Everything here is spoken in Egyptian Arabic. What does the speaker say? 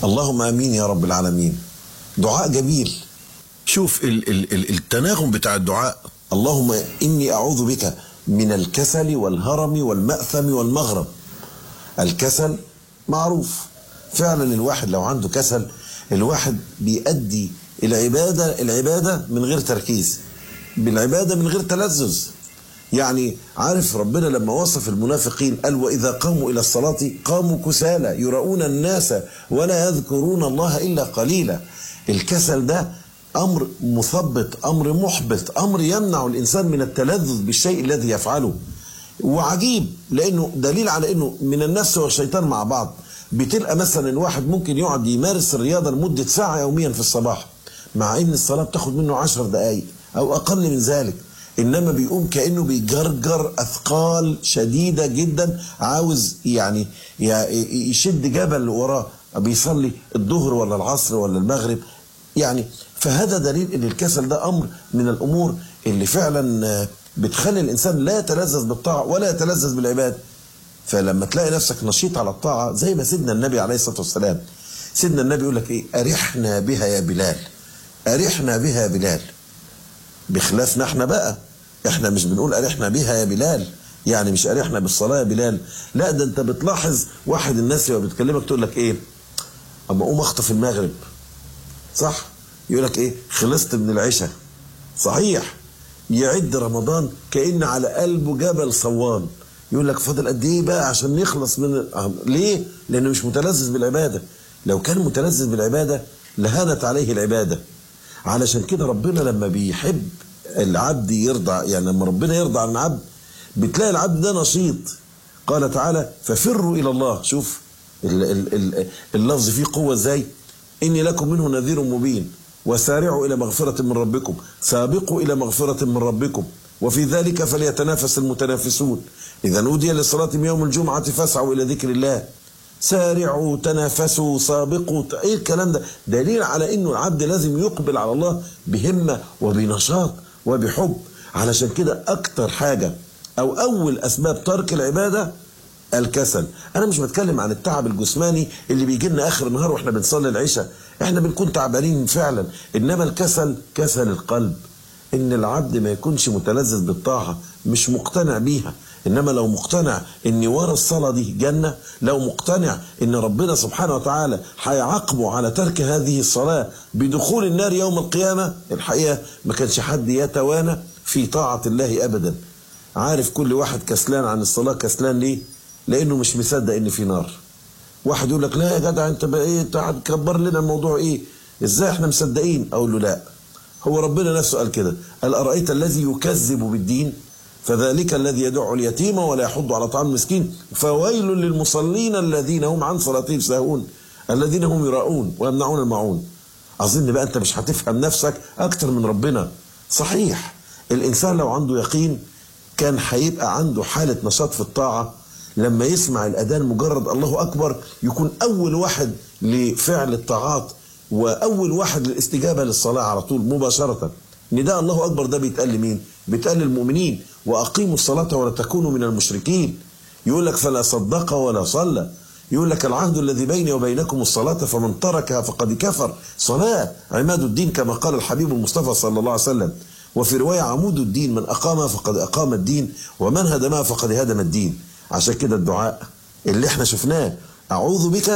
اللهم امين يا رب العالمين دعاء جميل شوف ال ال ال التناغم بتاع الدعاء اللهم اني اعوذ بك من الكسل والهرم والماثم والمغرم الكسل معروف فعلا الواحد لو عنده كسل الواحد بيأدي العبادة العبادة من غير تركيز بالعبادة من غير تلذذ يعني عارف ربنا لما وصف المنافقين قال وإذا قاموا إلى الصلاة قاموا كسالى يراؤون الناس ولا يذكرون الله إلا قليلا الكسل ده أمر مثبط أمر محبط أمر يمنع الإنسان من التلذذ بالشيء الذي يفعله وعجيب لأنه دليل على أنه من النفس والشيطان مع بعض بتلقى مثلا الواحد ممكن يقعد يمارس الرياضة لمدة ساعة يوميا في الصباح مع ان الصلاة بتاخد منه عشر دقايق او اقل من ذلك انما بيقوم كانه بيجرجر اثقال شديده جدا عاوز يعني يشد جبل وراه بيصلي الظهر ولا العصر ولا المغرب يعني فهذا دليل ان الكسل ده امر من الامور اللي فعلا بتخلي الانسان لا يتلذذ بالطاعه ولا يتلذذ بالعباده فلما تلاقي نفسك نشيط على الطاعه زي ما سيدنا النبي عليه الصلاه والسلام سيدنا النبي يقول لك ايه ارحنا بها يا بلال أرحنا بها يا بلال بخلافنا احنا بقى احنا مش بنقول أرحنا بها يا بلال يعني مش أرحنا بالصلاة يا بلال لا ده انت بتلاحظ واحد الناس لما بتكلمك تقول لك ايه اما اقوم اخطف المغرب صح يقول لك ايه خلصت من العشاء صحيح يعد رمضان كأن على قلبه جبل صوان يقول لك فاضل قد ايه بقى عشان نخلص من ليه لانه مش متلذذ بالعباده لو كان متلذذ بالعباده لهانت عليه العباده علشان كده ربنا لما بيحب العبد يرضى يعني لما ربنا يرضى عن العبد بتلاقي العبد ده نشيط قال تعالى ففروا الى الله شوف اللفظ فيه قوه ازاي اني لكم منه نذير مبين وسارعوا الى مغفره من ربكم سابقوا الى مغفره من ربكم وفي ذلك فليتنافس المتنافسون اذا نودي للصلاه من يوم الجمعه فاسعوا الى ذكر الله سارعوا تنافسوا سابقوا ايه الكلام ده دليل على انه العبد لازم يقبل على الله بهمة وبنشاط وبحب علشان كده اكتر حاجة او اول اسباب ترك العبادة الكسل انا مش بتكلم عن التعب الجسماني اللي بيجي لنا اخر النهار واحنا بنصلي العشاء احنا بنكون تعبانين فعلا انما الكسل كسل القلب ان العبد ما يكونش متلذذ بالطاعة مش مقتنع بيها انما لو مقتنع ان ورا الصلاه دي جنه لو مقتنع ان ربنا سبحانه وتعالى هيعاقبه على ترك هذه الصلاه بدخول النار يوم القيامه الحقيقه ما كانش حد يتوانى في طاعه الله ابدا عارف كل واحد كسلان عن الصلاه كسلان ليه لانه مش مصدق ان في نار واحد يقول لك لا يا جدع انت بقى ايه انت هتكبر لنا الموضوع ايه ازاي احنا مصدقين اقول له لا هو ربنا نفسه قال كده قال ارايت الذي يكذب بالدين فذلك الذي يدع اليتيم ولا يحض على طعام المسكين فويل للمصلين الذين هم عن صلاتهم ساهون الذين هم يراؤون ويمنعون الماعون اظن بقى انت مش هتفهم نفسك اكتر من ربنا صحيح الانسان لو عنده يقين كان هيبقى عنده حاله نشاط في الطاعه لما يسمع الاذان مجرد الله اكبر يكون اول واحد لفعل الطاعات واول واحد للاستجابه للصلاه على طول مباشره نداء الله اكبر ده بيتقال لمين بيتقال للمؤمنين واقيموا الصلاه ولا تكونوا من المشركين يقول لك فلا صدق ولا صلى يقول لك العهد الذي بيني وبينكم الصلاة فمن تركها فقد كفر صلاة عماد الدين كما قال الحبيب المصطفى صلى الله عليه وسلم وفي رواية عمود الدين من أقامها فقد أقام الدين ومن هدمها فقد هدم الدين عشان كده الدعاء اللي احنا شفناه أعوذ بك